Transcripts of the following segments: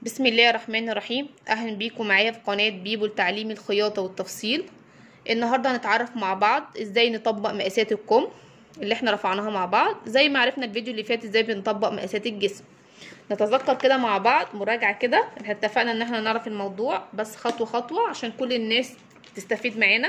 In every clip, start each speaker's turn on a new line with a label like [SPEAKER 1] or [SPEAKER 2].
[SPEAKER 1] بسم الله الرحمن الرحيم اهلا بيكم معايا في قناه بيبو لتعليم الخياطه والتفصيل النهارده هنتعرف مع بعض ازاي نطبق مقاسات الكم اللي احنا رفعناها مع بعض زي ما عرفنا الفيديو اللي فات ازاي بنطبق مقاسات الجسم نتذكر كده مع بعض مراجعه كده احنا اتفقنا ان احنا نعرف الموضوع بس خطوه خطوه عشان كل الناس تستفيد معانا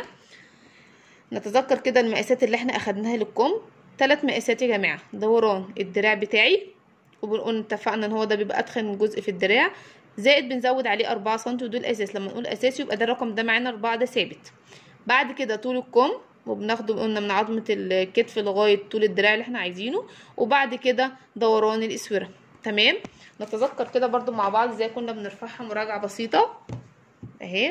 [SPEAKER 1] نتذكر كده المقاسات اللي احنا اخدناها للكم ثلاث مقاسات يا جماعه دوران الدراع بتاعي وبنقول اتفقنا ان هو ده بيبقى اتخن جزء في الدراع زائد بنزود عليه أربعة سنتي ودول اساس لما نقول اساسي يبقى ده الرقم ده معانا أربعة ده ثابت بعد كده طول الكم وبناخده قلنا من عظمة الكتف لغاية طول الدراع اللي احنا عايزينه وبعد كده دوران الاسورة تمام نتذكر كده برضو مع بعض ازاي كنا بنرفعها مراجعة بسيطة اهي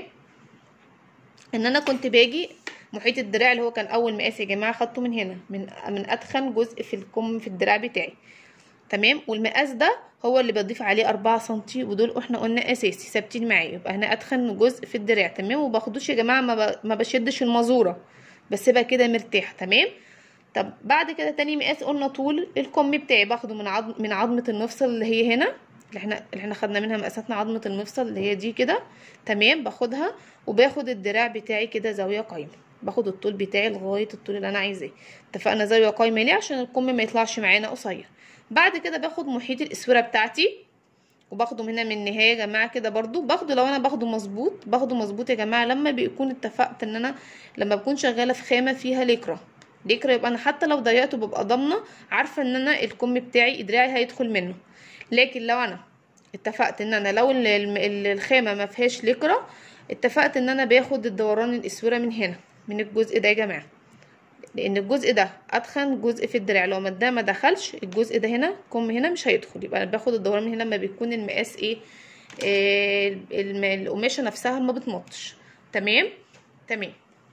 [SPEAKER 1] ان انا كنت باجي محيط الدراع اللي هو كان اول مقاس يا جماعه خدته من هنا من من اتخن جزء في الكم في الدراع بتاعي تمام والمقاس ده هو اللي بضيف عليه أربعة سنتي ودول احنا قلنا اساسي ثابتين معايا يبقى هنا اتخن جزء في الدراع تمام وباخدوش يا جماعه ما, ب... ما بشدش المازوره بسيبها كده مرتاح تمام طب بعد كده تاني مقاس قلنا طول الكم بتاعي باخده من عظم من عظمه المفصل اللي هي هنا اللي احنا اللي احنا خدنا منها مقاساتنا عظمه المفصل اللي هي دي كده تمام باخدها وباخد الدراع بتاعي كده زاويه قايمه باخد الطول بتاعي لغايه الطول اللي انا عايزاه اتفقنا زاويه قايمه ليه عشان الكم ما يطلعش معانا قصير بعد كده باخد محيط الاسوره بتاعتي وباخده هنا من النهايه يا جماعه كده برضو باخده لو انا باخده مظبوط باخده مظبوط يا جماعه لما بيكون اتفقت ان انا لما بكون شغاله في خامه فيها ليكرا ليكرا يبقى انا حتى لو ضيقته ببقى ضامنه عارفه ان انا الكم بتاعي دراعي هيدخل منه لكن لو انا اتفقت ان انا لو الخامه ما فيهاش ليكرا اتفقت ان انا باخد الدوران الاسوره من هنا من الجزء ده يا جماعه لان الجزء ده اتخن جزء في الدراع لو ده ما دخلش الجزء ده هنا كم هنا مش هيدخل يبقى انا باخد الدوران من هنا لما بيكون المقاس ايه, إيه القماشه نفسها ما بتمطش تمام تمام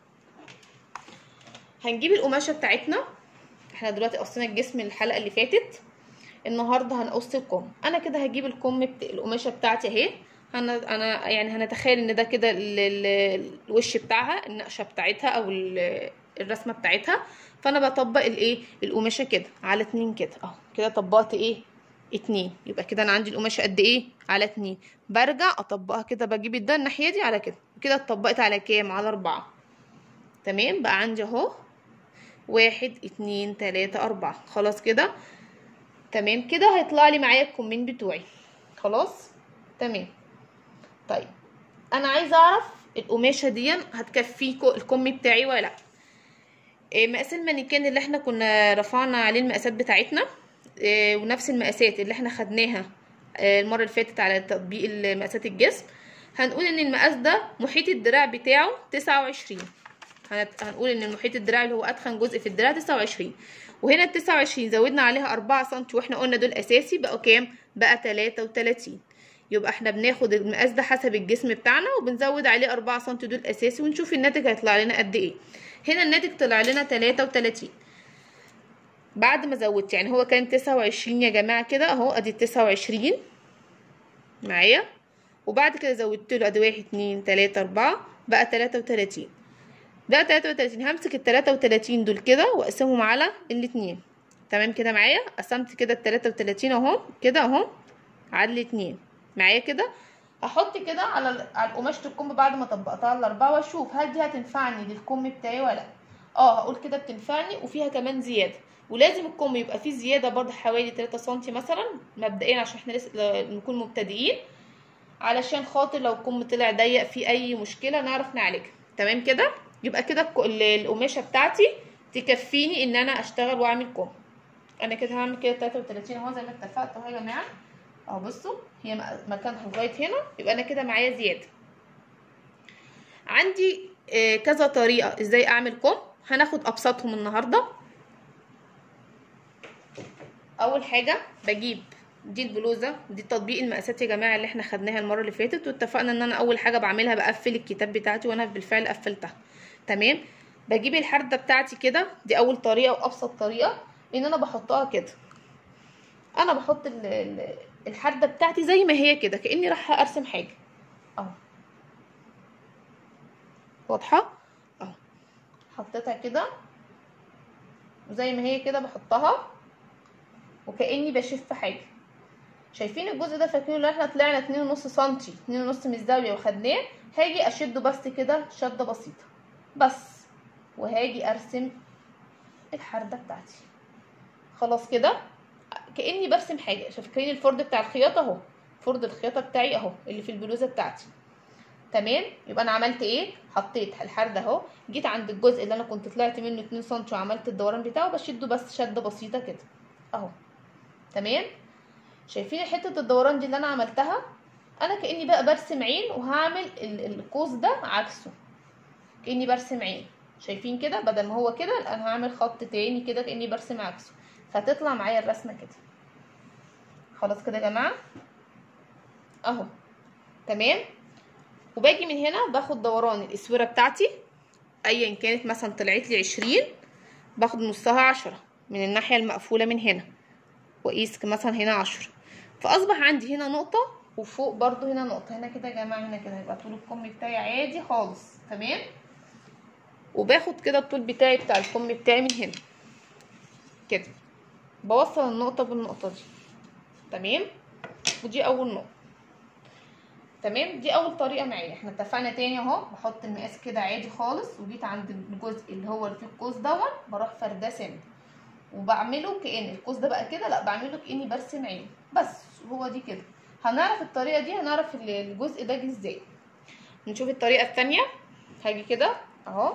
[SPEAKER 1] هنجيب القماشه بتاعتنا احنا دلوقتي قصينا الجسم الحلقه اللي فاتت النهارده هنقص الكم انا كده هجيب الكم بت... القماشه بتاعتي اهي انا انا يعني هنتخيل ان ده كده الوش بتاعها النقشه بتاعتها او الرسمه بتاعتها فانا بطبق الايه القماشه كده على اتنين كده اهو كده طبقت ايه اتنين يبقى كده انا عندي القماشه قد ايه على اتنين برجع اطبقها كده بجيب ده الناحيه دي على كده كده اتطبقت على كام على اربعة تمام بقى عندي اهو واحد اتنين تلاتة اربعة خلاص كده تمام كده هيطلع لي معايا الكمين بتوعي خلاص تمام طيب انا عايزه اعرف القماشه دي هتكفي الكم بتاعي ولا لا مقاس المانيكان اللي احنا كنا رفعنا عليه المقاسات بتاعتنا ونفس المقاسات اللي احنا خدناها المره اللي فاتت على تطبيق مقاسات الجسم هنقول ان المقاس ده محيط الدراع بتاعه تسعة وعشرين هنقول ان المحيط الدراع اللي هو اتخن جزء في الدراع تسعة وعشرين وهنا التسعة وعشرين زودنا عليها أربعة سنتي واحنا قلنا دول اساسي بقوا كام بقى تلاتة وتلاتين يبقى احنا بناخد المقاس ده حسب الجسم بتاعنا وبنزود عليه أربعة سنتي دول اساسي ونشوف الناتج هيطلع لنا قد ايه هنا الناتج طلع لنا تلاتة وتلاتين بعد ما زودت يعني هو كان تسعة وعشرين يا جماعة كده اهو ادي تسعة وعشرين معايا وبعد كده زودت له ادي واحد اتنين تلاتة اربعة بقى تلاتة وتلاتين بقى تلاتة وتلاتين همسك التلاتة وتلاتين دول كده واقسمهم على الاتنين تمام كده معايا قسمت كده التلاتة وتلاتين اهو كده اهو على الاتنين معايا كده احط كده على على قماشه الكم بعد ما طبقتها على الاربعه واشوف هل دي هتنفعني للكم بتاعي ولا لا اه هقول كده بتنفعني وفيها كمان زياده ولازم الكم يبقى فيه زياده برضه حوالي 3 سم مثلا مبدئيا عشان احنا لسه نكون مبتدئين علشان خاطر لو الكم طلع ضيق فيه اي مشكله نعرف نعالجها تمام كده يبقى كده القماشه بتاعتي تكفيني ان انا اشتغل واعمل كم انا كده هعمل كده 33 اهو زي ما اتفقت اهو يا جماعه اهو بصوا هي مكانها لغايه هنا يبقى انا كده معايا زياده عندي آه كذا طريقه ازاي اعمل كم هناخد ابسطهم النهارده اول حاجه بجيب دي البلوزه دي تطبيق المقاسات يا جماعه اللي احنا خدناها المره اللي فاتت واتفقنا ان انا اول حاجه بعملها بقفل الكتاب بتاعتي وانا بالفعل قفلتها تمام بجيب الحرده بتاعتي كده دي اول طريقه وابسط طريقه ان انا بحطها كده انا بحط ال الحده بتاعتي زي ما هي كده كاني رايحه ارسم حاجه اهو واضحه اهو حطيتها كده وزي ما هي كده بحطها وكاني بشف حاجه شايفين الجزء ده فاكرين اللي احنا طلعنا اتنين ونص سنتي اتنين ونص من الزاويه وخدناه هاجي اشده بس كده شده بسيطه بس وهاجي ارسم الحرده بتاعتي خلاص كده كاني برسم حاجه فاكرين الفرد بتاع الخياطه اهو فرد الخياطه بتاعي اهو اللي في البلوزه بتاعتي تمام يبقى انا عملت ايه حطيت الحرده اهو جيت عند الجزء اللي انا كنت طلعت منه 2 سم وعملت الدوران بتاعه بشده بس شده بسيطه كده اهو تمام شايفين حته الدوران دي اللي انا عملتها انا كاني بقى برسم عين وهعمل القوس ده عكسه كاني برسم عين شايفين كده بدل ما هو كده انا هعمل خط تاني كده كاني برسم عكسه فتطلع معايا الرسمه كده خلاص كده يا جماعه اهو تمام وباجي من هنا باخد دوران الاسوره بتاعتي ايا كانت مثلا طلعت لي عشرين باخد نصها عشرة من الناحيه المقفوله من هنا واقيس مثلا هنا عشرة فاصبح عندي هنا نقطه وفوق برضو هنا نقطه هنا كده يا جماعه هنا كده هيبقى طول الكم بتاعي عادي خالص تمام وباخد كده الطول بتاعي بتاع الكم بتاعي من هنا كده بوصل النقطه بالنقطه دي تمام ودي اول نقطه تمام دي اول طريقه معايا احنا اتفقنا تاني اهو بحط المقاس كده عادي خالص وجيت عند الجزء اللي هو اللي فيه القوس دوت بروح فرداه سن وبعمله كأن القوس ده بقى كده لا بعمله كأني برسم عين بس هو دي كده هنعرف الطريقه دي هنعرف الجزء ده جه ازاي نشوف الطريقه الثانيه هاجي كده اهو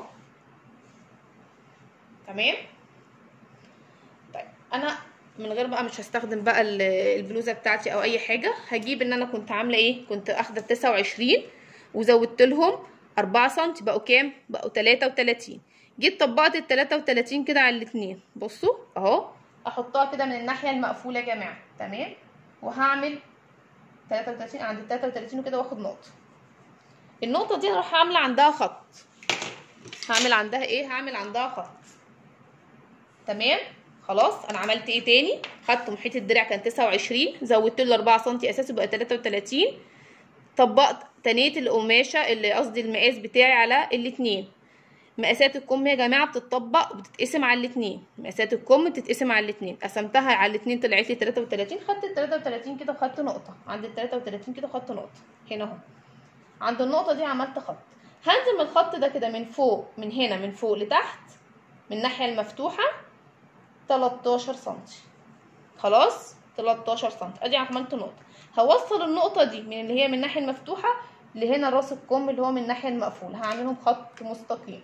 [SPEAKER 1] تمام طيب انا من غير بقى مش هستخدم بقى البلوزه بتاعتي او اي حاجه هجيب ان انا كنت عامله ايه كنت اخده 29 وزودت لهم 4 سم بقوا كام بقوا 33 جيت طبقت ال 33 كده على الاثنين بصوا اهو احطها كده من الناحيه المقفوله يا جماعه تمام وهعمل 33 عند ال 33 وكده واخد نقطه النقطه دي هروح عامله عندها خط هعمل عندها ايه هعمل عندها خط تمام خلاص انا عملت ايه تاني خدت محيط الدرع كان 29 زودت له 4 سم اساسي بقى 33 طبقت تنيت القماشه اللي قصدي المقاس بتاعي على الاثنين مقاسات الكم يا جماعه بتطبق وبتتقسم على الاثنين مقاسات الكم بتتقسم على الاثنين قسمتها على الاثنين طلعت لي 33 خدت ال 33 كده وخدت نقطه عند ال 33 كده وخدت نقطه هنا اهو عند النقطه دي عملت خط هنزل من الخط ده كده من فوق من هنا من فوق لتحت من الناحيه المفتوحه 13 سم خلاص 13 سم ادي عملت نقطه هوصل النقطه دي من اللي هي من الناحيه المفتوحه لهنا راس الكم اللي هو من الناحيه المقفوله هعملهم خط مستقيم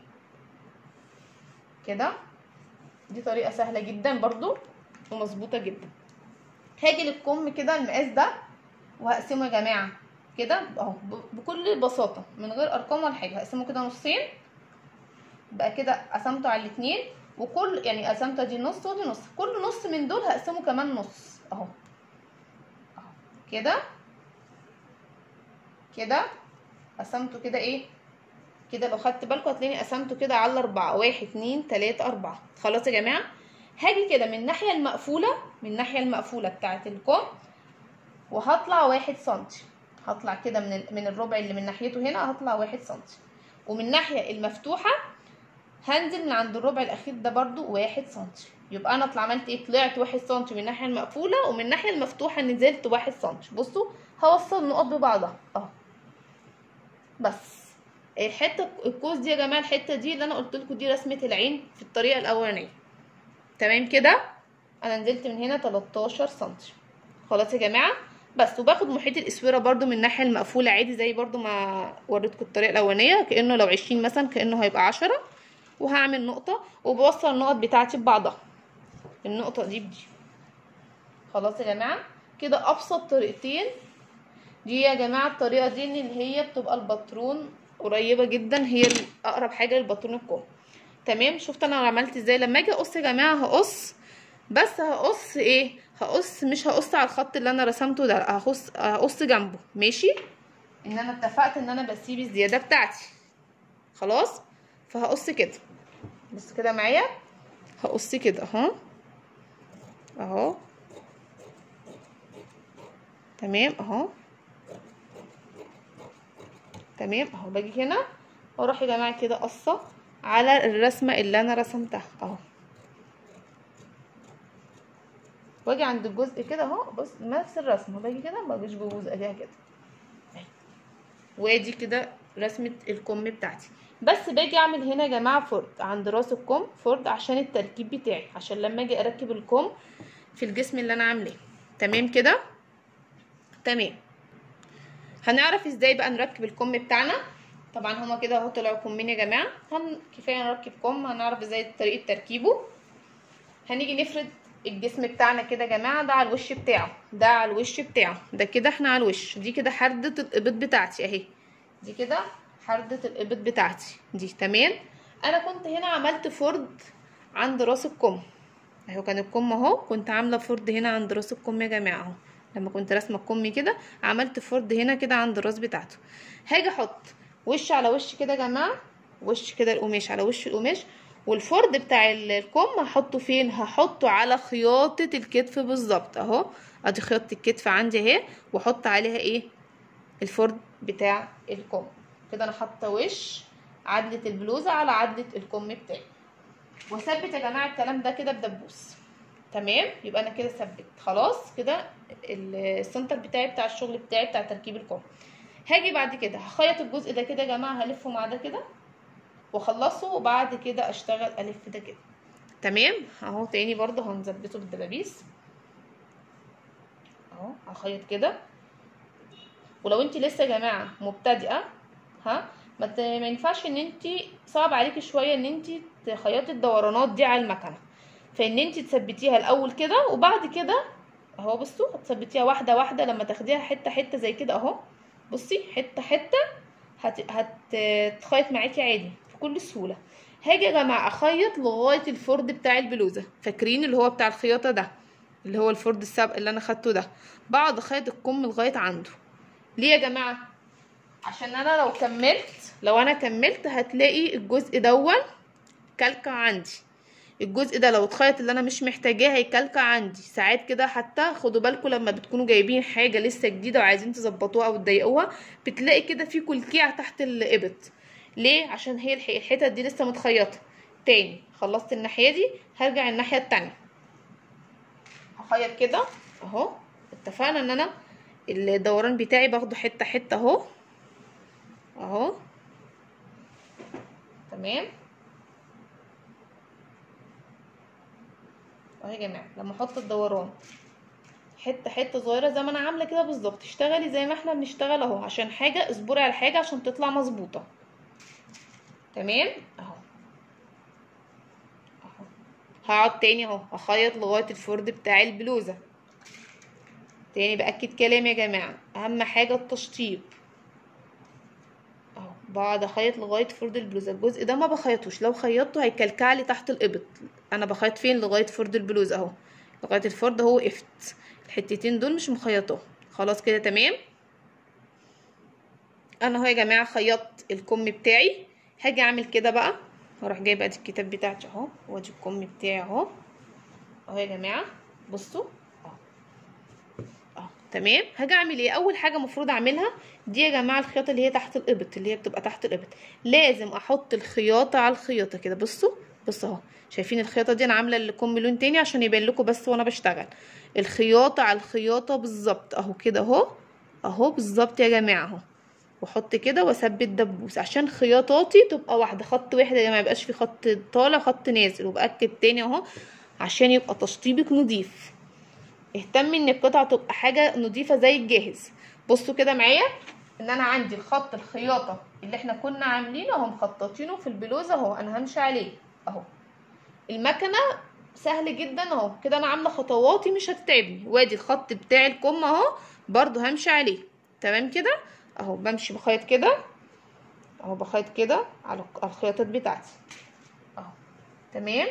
[SPEAKER 1] كده دي طريقه سهله جدا برضو ومظبوطه جدا هاجي للكم كده المقاس ده وهقسمه يا جماعه كده اهو بكل بساطه من غير ارقام ولا حاجه هقسمه كده نصين بقى كده قسمته على الاتنين وكل يعني قسمته دي نص ودي نص كل نص من دول هقسمه كمان نص اهو اهو كده كده قسمته كده ايه كده لو خدت بالكم هتلاقيني قسمته كده على اربعة واحد اتنين تلاتة اربعة خلاص يا جماعة هاجي كده من الناحية المقفولة من الناحية المقفولة بتاعة الكم وهطلع واحد سنتي هطلع كده من من الربع اللي من ناحيته هنا هطلع واحد سنتي ومن الناحية المفتوحة هنزل من عند الربع الاخير ده برضو واحد سنتي يبقى انا طلع عملت ايه طلعت واحد سنتي من الناحيه المقفوله ومن الناحيه المفتوحه نزلت واحد سنتي بصوا هوصل النقط ببعضها اهو بس الحته القوس دي يا جماعه الحته دي اللي انا قلت لكم دي رسمه العين في الطريقه الاولانيه تمام كده انا نزلت من هنا 13 سنتي خلاص يا جماعه بس وباخد محيط الاسوره برضو من الناحيه المقفوله عادي زي برضو ما وريتكم الطريقه الاولانيه كانه لو 20 مثلا كانه هيبقى 10 وهعمل نقطة وبوصل النقط بتاعتي ببعضها النقطة دي بدي خلاص يا جماعة كده أبسط طريقتين دي يا جماعة الطريقة دي اللي هي بتبقى الباترون قريبة جدا هي أقرب حاجة للباترون الكم تمام شفت أنا عملت ازاي لما أجي أقص يا جماعة هقص بس هقص ايه هقص مش هقص على الخط اللي أنا رسمته ده هقص هقص جنبه ماشي ان انا اتفقت ان انا بسيب الزيادة بتاعتي خلاص فهقص كده بص كده معايا هقص كده اهو اهو تمام اهو تمام اهو باجي هنا واروح يا جماعه كده قصه على الرسمه اللي انا رسمتها اهو واجي عند الجزء كده اهو بص نفس الرسمه باجي كده ما باجيش ببوظ ايديها كده أهي. وادي كده رسمه الكم بتاعتي بس باجي اعمل هنا يا جماعه فرد عند راس الكم فرد عشان التركيب بتاعي عشان لما اجي اركب الكم في الجسم اللي انا عاملاه تمام كده تمام هنعرف ازاي بقى نركب الكم بتاعنا طبعا هما كده اهو طلعوا كمين يا جماعه هن كفايه نركب كم هنعرف ازاي طريقه تركيبه هنيجي نفرد الجسم بتاعنا كده يا جماعه ده على الوش بتاعه ده على الوش بتاعه ده كده احنا على الوش دي كده حردة الابط بتاعتي اهي دي كده حردة الابط بتاعتي دي تمام انا كنت هنا عملت فرد عند راس الكم اهو كان الكم اهو كنت عامله فرد هنا عند راس الكم يا جماعه اهو لما كنت راسمه الكم كده عملت فرد هنا كده عند الراس بتاعته هاجي احط وش على وش كده يا جماعه وش كده القماش على وش القماش والفرد بتاع الكم هحطه فين هحطه على خياطه الكتف بالظبط اهو ادي خياطه الكتف عندي اهي واحط عليها ايه الفرد بتاع الكم كده انا حاطه وش عدله البلوزه على عدله الكم بتاعي واثبت يا جماعه الكلام ده كده بدبوس تمام يبقى انا كده ثبت خلاص كده السنتر بتاعي بتاع الشغل بتاعي بتاع تركيب الكم هاجي بعد كده هخيط الجزء ده كده يا جماعه هلفه مع ده كده واخلصه وبعد كده اشتغل الف ده كده تمام اهو تاني برضه هنظبطه بالدبابيس اهو هخيط كده ولو انت لسه يا جماعه مبتدئه ها ما ت- ما ينفعش ان انت صعب عليكي شويه ان انت تخيطي الدورانات دي على المكنه فان انت تثبتيها الاول كده وبعد كده اهو بصوا هتثبتيها واحده واحده لما تاخديها حته حته زي كده اهو بصي حته حته هت... هتخيط معاكي عادي بكل سهوله هاجي يا جماعه اخيط لغايه الفرد بتاع البلوزه فاكرين اللي هو بتاع الخياطه ده اللي هو الفرد السابق اللي انا خدته ده بقعد اخيط الكم لغايه عنده ليه يا جماعه عشان انا لو كملت لو انا كملت هتلاقي الجزء دون كلكع عندي الجزء ده لو اتخيط اللي انا مش محتاجاه هيكلكع عندي ساعات كده حتى خدوا بالكم لما بتكونوا جايبين حاجه لسه جديده وعايزين تظبطوها او تضيقوها بتلاقي كده في كلكيع تحت الابط ليه عشان هي الح- الحتت دي لسه متخيطه تاني خلصت الناحيه دي هرجع الناحيه التانية هخيط كده اهو اتفقنا ان انا الدوران بتاعي باخده حته حته اهو اهو تمام اهو يا جماعه لما احط الدوران حته حته صغيره زي ما انا عامله كده بالظبط اشتغلي زي ما احنا بنشتغل اهو عشان حاجه اصبري على حاجه عشان تطلع مظبوطه تمام اهو اهو هقعد تاني اهو اخيط لغايه الفرد بتاع البلوزه تاني باكد كلامي يا جماعه اهم حاجه التشطيب اهو بقعد اخيط لغايه فرد البلوزه الجزء ده ما بخيطوش لو خيطته هيكلكع لي تحت الابط انا بخيط فين لغايه فرد البلوزه اهو لغايه الفرد اهو وقفت الحتتين دول مش مخيطاهم خلاص كده تمام انا اهو يا جماعه خيطت الكم بتاعي هاجي اعمل كده بقى هروح جايبه ادي الكتاب بتاعتي اهو وادي الكم بتاعي اهو اهو يا جماعه بصوا اهو اهو تمام هاجي اعمل ايه اول حاجه المفروض اعملها دي يا جماعه الخياطه اللي هي تحت الابط اللي هي بتبقى تحت الابط لازم احط الخياطه على الخياطه كده بصوا بصوا اهو شايفين الخياطه دي انا عامله الكم لون تاني عشان يبان لكم بس وانا بشتغل الخياطه على الخياطه بالظبط اهو كده اهو اهو بالظبط يا جماعه اهو واحط كده واثبت دبوس عشان خياطاتي تبقى واحده خط واحد يا جماعه ميبقاش في خط طالع خط نازل وباكد تاني اهو عشان يبقى تشطيبك نضيف اهتمي ان القطعه تبقى حاجه نضيفه زي الجاهز بصوا كده معايا ان انا عندي الخط الخياطه اللي احنا كنا عاملينه اهو مخططينه في البلوزه اهو انا همشي عليه اهو المكنه سهل جدا اهو كده انا عامله خطواتي مش هتتعبني وادي الخط بتاع الكم اهو برضو همشي عليه تمام كده اهو بمشي بخيط كده اهو بخيط كده على الخياطات بتاعتي اهو تمام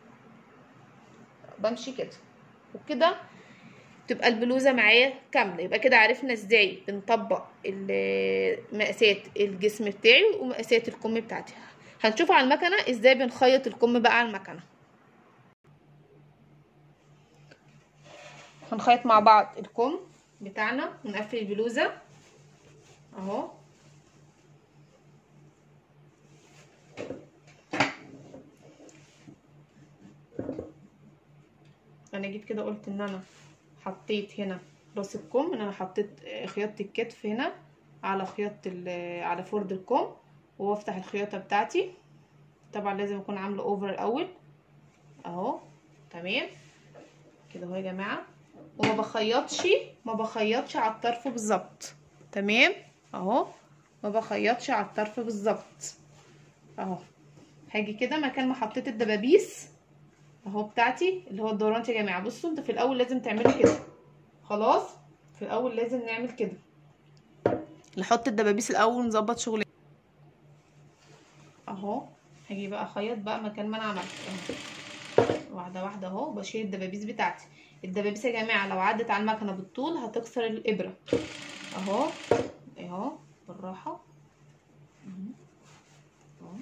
[SPEAKER 1] بمشي كده وكده تبقى البلوزه معايا كامله يبقى كده عرفنا ازاي بنطبق مقاسات الجسم بتاعي ومقاسات الكم بتاعتي هنشوف على المكنه ازاي بنخيط الكم بقى على المكنه هنخيط مع بعض الكم بتاعنا ونقفل البلوزه اهو انا جيت كده قلت ان انا حطيت هنا راس الكم ان انا حطيت خياطة الكتف هنا على خياطة على فرد الكم وافتح الخياطة بتاعتي طبعا لازم اكون عاملة اوفر الاول اهو تمام كده اهو يا جماعة وما بخيطش ما بخيطش على الطرف بالظبط تمام اهو ما بخيطش على الطرف بالظبط اهو هاجي كده مكان ما حطيت الدبابيس اهو بتاعتي اللي هو الدورانات يا جماعه بصوا انتوا في الاول لازم تعملوا كده خلاص في الاول لازم نعمل كده نحط الدبابيس الاول ونظبط شغلنا اهو هاجي بقى اخيط بقى مكان ما انا عملت اهو واحده واحده اهو بشيل الدبابيس بتاعتي الدبابيس يا جماعه لو عدت على المكنه بالطول هتكسر الابره اهو اهو بالراحه اهو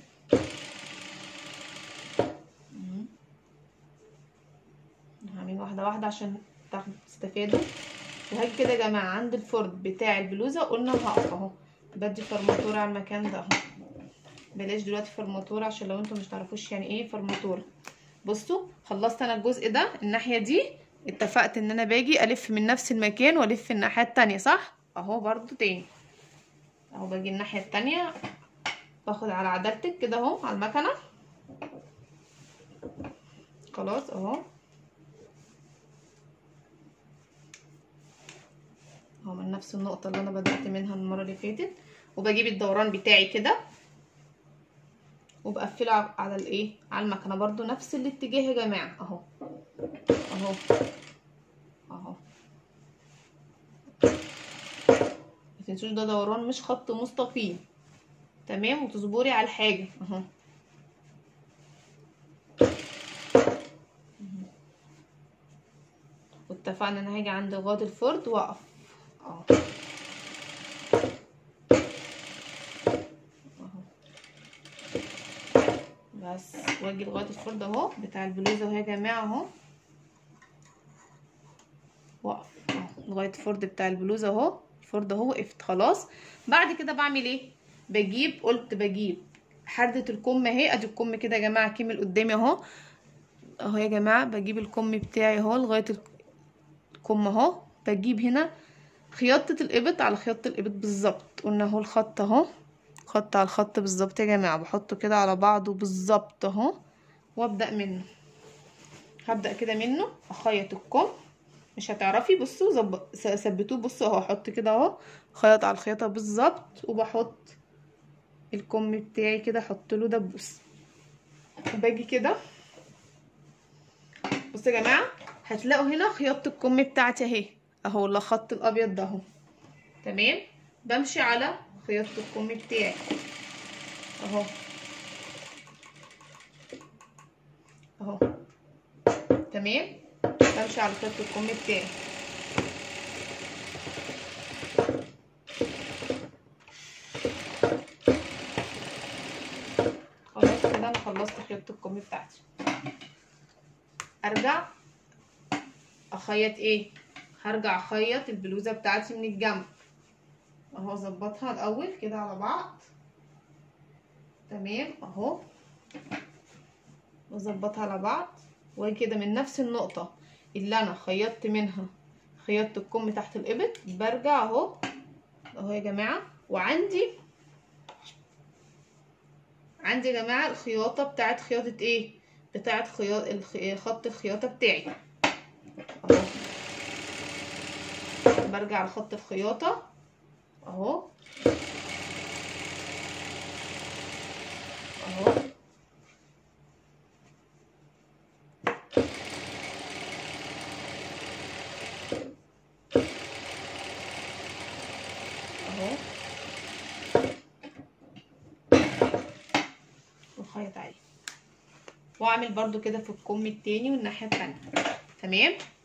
[SPEAKER 1] هعمل واحده واحده عشان تستفادوا وهاجي كده يا جماعه عند الفرد بتاع البلوزه قلنا هقف اهو بدي فرماتوره على المكان ده اهو بلاش دلوقتي فرماتوره عشان لو انتوا مش تعرفوش يعني ايه فرماتوره بصوا خلصت انا الجزء ده الناحيه دي اتفقت ان انا باجي الف من نفس المكان والف الناحيه التانية صح اهو برضو تاني اهو باجي الناحيه التانية باخد على عدلتك كده اهو على المكنه خلاص اهو اهو من نفس النقطه اللي انا بدات منها المره اللي فاتت وبجيب الدوران بتاعي كده وبقفله على الايه على المكنه برضو نفس الاتجاه يا جماعه اهو اهو اهو متنسوش ده دوران مش خط مستقيم تمام وتصبري على الحاجه اهو واتفقنا ان انا هاجي عند غاض الفرد واقف اهو بس واجي لغايه الفرد اهو بتاع البلوزه اهو يا جماعه اهو واقف اهو لغايه الفرد بتاع البلوزه اهو الفرد اهو وقفت خلاص بعد كده بعمل ايه بجيب قلت بجيب حردة الكم اهي ادي الكم كده يا جماعه كمل قدامي اهو اهو يا جماعه بجيب الكم بتاعي اهو لغايه الكم اهو بجيب هنا خياطة الإبط على خياطة الإبط بالظبط قلنا اهو الخط اهو خط على الخط بالظبط يا جماعة بحطه كده على بعضه بالظبط اهو وابدأ منه هبدأ كده منه اخيط الكم مش هتعرفي بصوا زب... ثبتوه بصوا اهو احط كده اهو خيط على الخياطة بالظبط وبحط الكم بتاعي كده احط له دبوس وباجي كده بصوا يا جماعة هتلاقوا هنا خياطة الكم بتاعتي اهي اهو الخط الابيض ده اهو تمام بمشي على خياطة الكم بتاعي اهو اهو تمام بمشي على خياطة الكم بتاعي خلاص كده انا خلصت خياطة الكم بتاعتي ارجع اخيط ايه هرجع اخيط البلوزه بتاعتي من الجنب اهو اظبطها الاول كده على بعض تمام اهو واظبطها على بعض واجي كده من نفس النقطه اللي انا خيطت منها خيطت الكم تحت الابط برجع اهو اهو يا جماعه وعندي عندي يا جماعه الخياطه بتاعت خياطه ايه بتاعت خياط خط الخياطه بتاعي اهو برجع لخط الخياطه اهو اهو اهو وخيط عليه واعمل برضو كده في الكم التاني والناحيه التانيه تمام